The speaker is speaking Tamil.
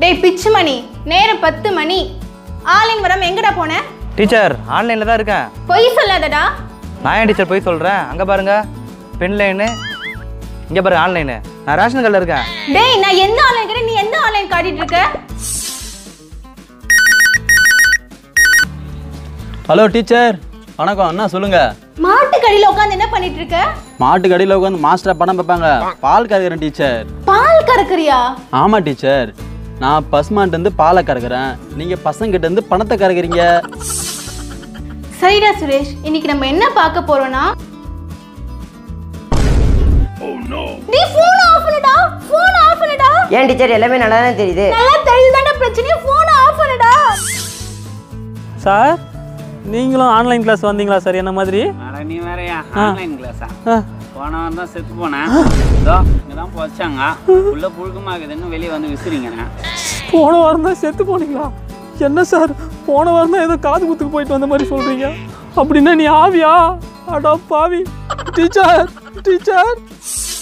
டேய் பிச்சு மணி நேரம் பத்து மணி ஆன்லைன் வராம எங்கடா போன டீச்சர் ஆன்லைனில் தான் இருக்கேன் பொய் சொல்லாதடா நான் ஏன் டீச்சர் போய் சொல்கிறேன் அங்கே பாருங்க பென் லைனு இங்கே பாருங்க ஆன்லைனு நான் ரேஷன் கடையில் இருக்கேன் டேய் நான் எந்த ஆன்லைன் கேட்டேன் நீ எந்த ஆன்லைன் காட்டிட்டு இருக்க ஹலோ டீச்சர் வணக்கம் அண்ணா சொல்லுங்க மாட்டு கடையில உட்காந்து என்ன பண்ணிட்டு இருக்க மாட்டு கடையில் உட்காந்து மாஸ்டரா பணம் பார்ப்பாங்க பால் கறக்கிறேன் டீச்சர் பால் கறக்குறியா ஆமா டீச்சர் நான் பசுமாட்டு இருந்து பாலை கறக்குறேன் நீங்க பசங்கிட்ட இருந்து பணத்தை கறக்குறீங்க சரிடா சுரேஷ் இன்னைக்கு நம்ம என்ன பார்க்க போறோம்னா நீ போன் ஆஃப் பண்ணுடா போன் ஆஃப் பண்ணுடா ஏன் டீச்சர் எல்லாமே நல்லா தானே தெரியுது நல்லா தெரியுதாடா பிரச்சனை போன் ஆஃப் பண்ணுடா சார் நீங்களும் ஆன்லைன் கிளாஸ் வந்தீங்களா சார் என்ன மாதிரி அட நீ வேறயா ஆன்லைன் கிளாஸா ஆ. போன வாரம் தான் செத்து போனேன் இதோ இங்கே தான் வச்சாங்க உள்ள புழுக்கமாகுதுன்னு வெளியே வந்து விசிறிங்க போன வாரம் தான் செத்து போனீங்களா என்ன சார் போன வாரம் தான் ஏதோ காது குத்துக்கு போயிட்டு வந்த மாதிரி சொல்றீங்க அப்படின்னா நீ ஆவியா அடா பாவி டீச்சர் டீச்சர்